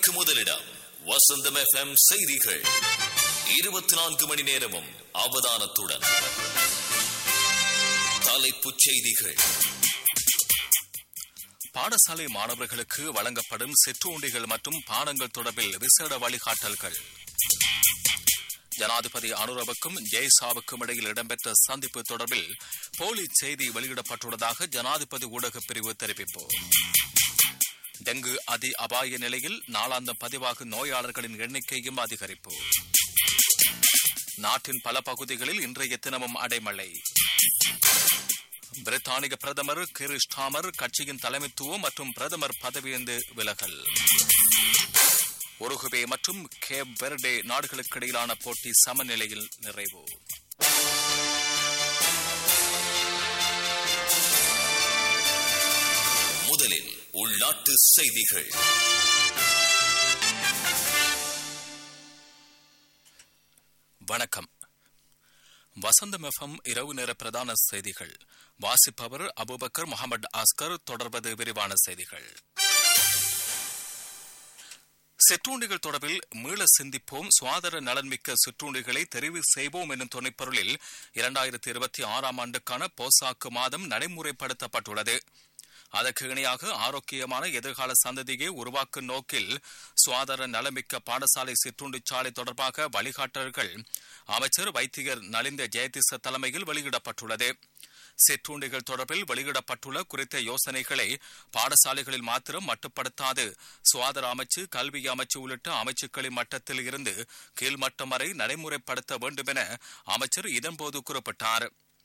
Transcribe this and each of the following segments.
செய்திகளுக்கு முதலிடம் வசந்தம் எஃப்எம் செய்திகள் இருபத்தி நான்கு மணி நேரமும் அவதானத்துடன் தலைப்புச் செய்திகள் பாடசாலை மாணவர்களுக்கு வழங்கப்படும் சிற்றுண்டிகள் மற்றும் பாடங்கள் தொடர்பில் விசேட வழிகாட்டல்கள் ஜனாதிபதி அனுரவுக்கும் ஜெய்சாவுக்கும் இடையில் இடம்பெற்ற சந்திப்பு தொடர்பில் போலி செய்தி வெளியிடப்பட்டுள்ளதாக ஜனாதிபதி ஊடகப் பிரிவு தெரிவிப்பு டெங்கு அதி அபாய நிலையில் நாளாந்தம் பதிவாகும் நோயாளர்களின் எண்ணிக்கையும் அதிகரிப்பு நாட்டின் பல பகுதிகளில் இன்றைய தினமும் அடைமழை பிரித்தானிய பிரதமர் கிர் ஸ்டாமர் கட்சியின் தலைமைத்துவம் மற்றும் பிரதமர் பதவியிருந்து விலகல் உருகுவே மற்றும் கேப் வெர்டே நாடுகளுக்கு இடையிலான போட்டி சமநிலையில் நிறைவு முதலில் உள்நாட்டு செய்திகள் வணக்கம் வசந்தம் எஃப்எம் இரவு நேர பிரதான செய்திகள் வாசிப்பவர் அபுபக்கர் முகமது ஆஸ்கர் தொடர்வது விரிவான செய்திகள் சிற்றுண்டிகள் தொடர்பில் மீள சிந்திப்போம் சுகாதார நலன்மிக்க சிற்றுண்டிகளை தெரிவு செய்வோம் என்னும் துணைப்பொருளில் இரண்டாயிரத்தி இருபத்தி ஆறாம் ஆண்டுக்கான போசாக்கு மாதம் நடைமுறைப்படுத்தப்பட்டுள்ளது அதற்கு இணையாக ஆரோக்கியமான எதிர்கால சந்ததியை உருவாக்கும் நோக்கில் சுகாதார நலமிக்க பாடசாலை சிற்றுண்டிச்சாலை தொடர்பாக வழிகாட்டல்கள் அமைச்சர் வைத்தியர் நலிந்த ஜெயதிச தலைமையில் வெளியிடப்பட்டுள்ளது சிற்றுண்டிகள் தொடர்பில் வெளியிடப்பட்டுள்ள குறித்த யோசனைகளை பாடசாலைகளில் மாத்திரம் மட்டுப்படுத்தாது சுகாதார அமைச்சு கல்வி அமைச்சு உள்ளிட்ட அமைச்சுக்களின் மட்டத்தில் இருந்து கீழ்மட்டம் வரை நடைமுறைப்படுத்த வேண்டும் என அமைச்சர் இதன்போது குறிப்பிட்டார்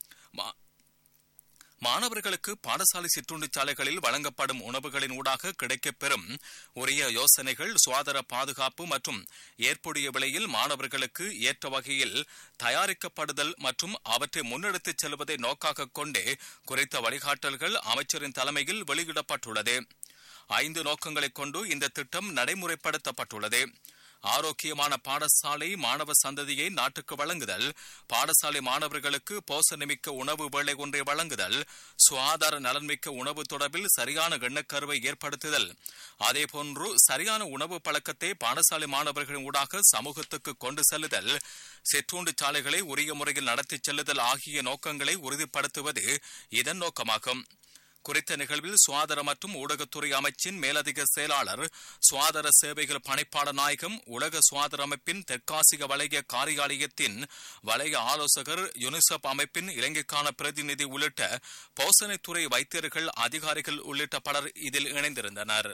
மாணவர்களுக்கு பாடசாலை சிற்றுண்டிச்சாலைகளில் வழங்கப்படும் உணவுகளின் ஊடாக கிடைக்கப்பெறும் உரிய யோசனைகள் சுகாதார பாதுகாப்பு மற்றும் ஏற்புடைய விலையில் மாணவர்களுக்கு ஏற்ற வகையில் தயாரிக்கப்படுதல் மற்றும் அவற்றை முன்னெடுத்துச் செல்வதை நோக்காக கொண்டே குறித்த வழிகாட்டல்கள் அமைச்சரின் தலைமையில் வெளியிடப்பட்டுள்ளது ஐந்து நோக்கங்களைக் கொண்டு இந்த திட்டம் நடைமுறைப்படுத்தப்பட்டுள்ளது ஆரோக்கியமான பாடசாலை மாணவ சந்ததியை நாட்டுக்கு வழங்குதல் பாடசாலை மாணவர்களுக்கு போசனமிக்க உணவு வேளை ஒன்றை வழங்குதல் சுகாதார நலன்மிக்க உணவு தொடர்பில் சரியான எண்ணக்கருவை ஏற்படுத்துதல் அதேபோன்று சரியான உணவு பழக்கத்தை பாடசாலை மாணவர்களின் ஊடாக சமூகத்துக்கு கொண்டு செல்லுதல் சிற்றுண்டு சாலைகளை உரிய முறையில் நடத்திச் செல்லுதல் ஆகிய நோக்கங்களை உறுதிப்படுத்துவது இதன் நோக்கமாகும் குறித்த நிகழ்வில் சுகாதார மற்றும் ஊடகத்துறை அமைச்சின் மேலதிக செயலாளர் சுகாதார சேவைகள் பணிப்பாளர் நாயகம் உலக சுகாதார அமைப்பின் தெற்காசிய வலய காரியாலயத்தின் வலய ஆலோசகர் யுனிசெப் அமைப்பின் இலங்கைக்கான பிரதிநிதி உள்ளிட்ட போசனைத்துறை வைத்தியர்கள் அதிகாரிகள் உள்ளிட்ட பலர் இதில் இணைந்திருந்தனர்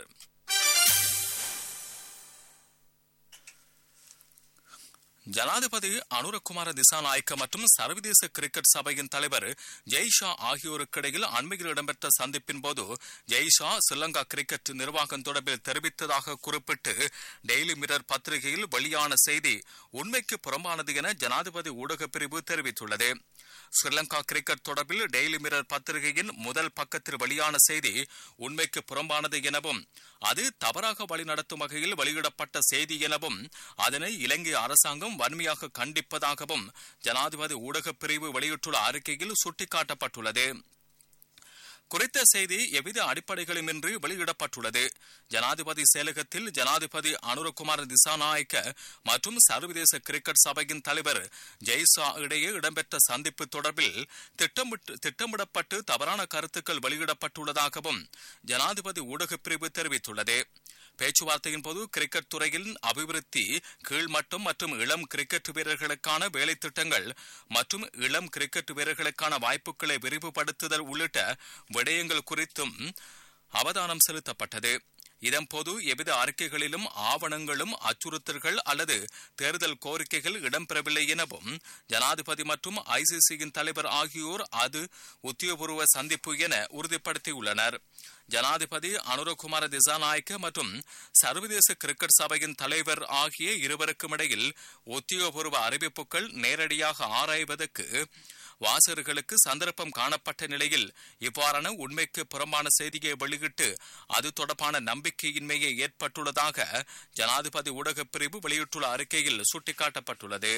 ஜனாதிபதி அனுரகுமார திசாநாயக்க மற்றும் சர்வதேச கிரிக்கெட் சபையின் தலைவர் ஜெய்ஷா ஆகியோருக்கிடையில் அண்மையில் இடம்பெற்ற சந்திப்பின் போது ஜெய்ஷா ஸ்ரீலங்கா கிரிக்கெட் நிர்வாகம் தொடர்பில் தெரிவித்ததாக குறிப்பிட்டு டெய்லி மிரர் பத்திரிகையில் வெளியான செய்தி உண்மைக்கு புறம்பானது என ஜனாதிபதி ஊடகப் பிரிவு தெரிவித்துள்ளது ஸ்ரீலங்கா கிரிக்கெட் தொடர்பில் டெய்லி மிரர் பத்திரிகையின் முதல் பக்கத்தில் வெளியான செய்தி உண்மைக்கு புறம்பானது எனவும் அது தவறாக வழிநடத்தும் வகையில் வெளியிடப்பட்ட செய்தி எனவும் அதனை இலங்கை அரசாங்கம் வன்மையாக கண்டிப்பதாகவும் ஜனாதிபதி ஊடகப் பிரிவு வெளியிட்டுள்ள அறிக்கையில் சுட்டிக்காட்டப்பட்டுள்ளது குறித்த செய்தி எவ்வித அடிப்படைகளுமின்றி வெளியிடப்பட்டுள்ளது ஜனாதிபதி செயலகத்தில் ஜனாதிபதி அனுரகுமார் திசாநாயக்க மற்றும் சர்வதேச கிரிக்கெட் சபையின் தலைவர் ஜெய்சா இடையே இடம்பெற்ற சந்திப்பு தொடர்பில் திட்டமிடப்பட்டு தவறான கருத்துக்கள் வெளியிடப்பட்டுள்ளதாகவும் ஜனாதிபதி ஊடகப் பிரிவு தெரிவித்துள்ளது பேச்சுவார்த்தையின் போது கிரிக்கெட் துறையின் அபிவிருத்தி கீழ்மட்டம் மற்றும் இளம் கிரிக்கெட் வீரர்களுக்கான வேலை திட்டங்கள் மற்றும் இளம் கிரிக்கெட் வீரர்களுக்கான வாய்ப்புகளை விரிவுபடுத்துதல் உள்ளிட்ட விடயங்கள் குறித்தும் அவதானம் செலுத்தப்பட்டது இதன்போது எவ்வித அறிக்கைகளிலும் ஆவணங்களும் அச்சுறுத்தல்கள் அல்லது தேர்தல் கோரிக்கைகள் இடம்பெறவில்லை எனவும் ஜனாதிபதி மற்றும் ஐசிசியின் தலைவர் ஆகியோர் அது உத்தியோகபூர்வ சந்திப்பு என உறுதிப்படுத்தியுள்ளனர் ஜனாதிபதி அனுரகுமார திசாநாயக்க மற்றும் சர்வதேச கிரிக்கெட் சபையின் தலைவர் ஆகிய இருவருக்கும் இடையில் உத்தியோகபூர்வ அறிவிப்புகள் நேரடியாக ஆராய்வதற்கு வாசகர்களுக்கு சந்தர்ப்பம் காணப்பட்ட நிலையில் இவ்வாறான உண்மைக்கு புறம்பான செய்தியை வெளியிட்டு அது தொடர்பான நம்பிக்கையின்மையை ஏற்பட்டுள்ளதாக ஜனாதிபதி ஊடகப் பிரிவு வெளியிட்டுள்ள அறிக்கையில் சுட்டிக்காட்டப்பட்டுள்ளது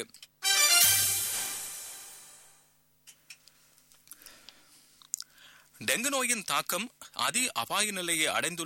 டெங்கு நோயின் தாக்கம் அதி அபாய நிலையை அடைந்துள்ள